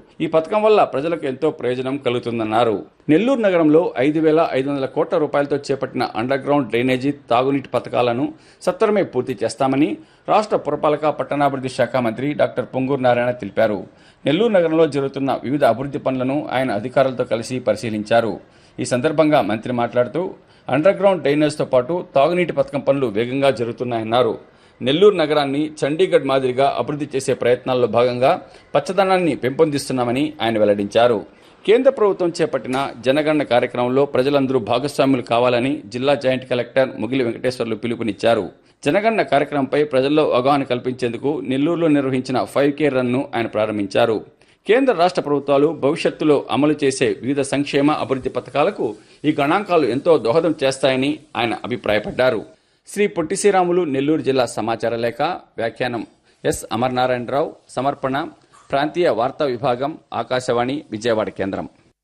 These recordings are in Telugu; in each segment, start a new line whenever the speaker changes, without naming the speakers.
ఈ పథకం వల్ల ప్రజలకు ఎంతో ప్రయోజనం కలుగుతుందన్నారు నెల్లూరు నగరంలో ఐదు వేల ఐదు వందల కోట్ల రూపాయలతో చేపట్టిన అండర్ గ్రౌండ్ డ్రైనేజీ తాగునీటి పథకాలను సత్వరమే పూర్తి చేస్తామని రాష్ట్ర పురపాలక పట్టణాభివృద్ధి శాఖ మంత్రి డాక్టర్ పొంగూరు నారాయణ తెలిపారు నెల్లూరు నగరంలో జరుగుతున్న వివిధ అభివృద్ధి పనులను ఆయన అధికారులతో కలిసి పరిశీలించారు ఈ సందర్భంగా మంత్రి మాట్లాడుతూ అండర్ గ్రౌండ్ డ్రైనేజ్తో పాటు తాగునీటి పథకం పనులు వేగంగా జరుగుతున్నాయన్నారు నెల్లూరు నగరాన్ని చండీగఢ్ మాదిరిగా అభివృద్ధి చేసే ప్రయత్నాల్లో భాగంగా పచ్చదనాన్ని పెంపొందిస్తున్నామని ఆయన వెల్లడించారు కేంద్ర ప్రభుత్వం చేపట్టిన జనగణన కార్యక్రమంలో ప్రజలందరూ భాగస్వాములు కావాలని జిల్లా జాయింట్ కలెక్టర్ ముగిలి వెంకటేశ్వర్లు పిలుపునిచ్చారు జనగణన కార్యక్రమంపై ప్రజల్లో అవగాహన కల్పించేందుకు నెల్లూరులో నిర్వహించిన ఫైవ్ కే రన్ను ఆయన ప్రారంభించారు కేంద్ర రాష్ట్ర ప్రభుత్వాలు భవిష్యత్తులో అమలు చేసే వివిధ సంక్షేమ అభివృద్ధి పథకాలకు ఈ గణాంకాలు ఎంతో దోహదం చేస్తాయని ఆయన అభిప్రాయపడ్డారు శ్రీ పొట్టి శ్రీరాములు నెల్లూరు జిల్లా సమాచార లేఖ వ్యాఖ్యానం ఎస్ అమర్నారాయణరావు సమర్పణ ప్రాంతీయ వార్తా విభాగం ఆకాశవాణి విజయవాడ కేంద్రం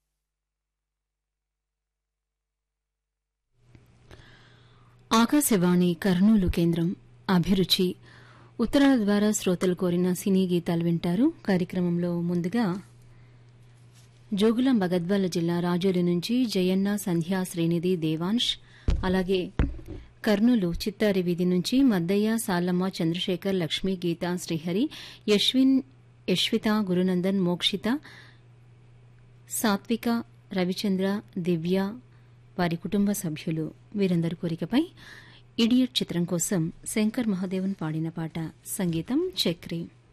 ఆకాశవాణి కర్నూలు కేంద్రం అభిరుచి ఉత్తరాల ద్వారా శ్రోతలు కోరిన సినీ గీతాలు వింటారు కార్యక్రమంలో ముందుగా జోగులాంబ గద్వాల జిల్లా రాజోలి నుంచి జయన్న సంధ్యా శ్రీనిధి దేవాంశ్ అలాగే కర్నూలు చిత్తారి వీధి నుంచి మద్దయ్య సాలమ్మ చంద్రశేఖర్ లక్ష్మీ గీత శ్రీహరి యశ్విన్ యశ్విత గురునందన్ మోక్షిత సాత్విక రవిచంద్ర దివ్య వారి కుటుంబ సభ్యులు వీరందరి కోరికపై ఇడియట్ చిత్రం కోసం శంకర్ మహాదేవన్ పాడిన పాట సంగీతం చక్రి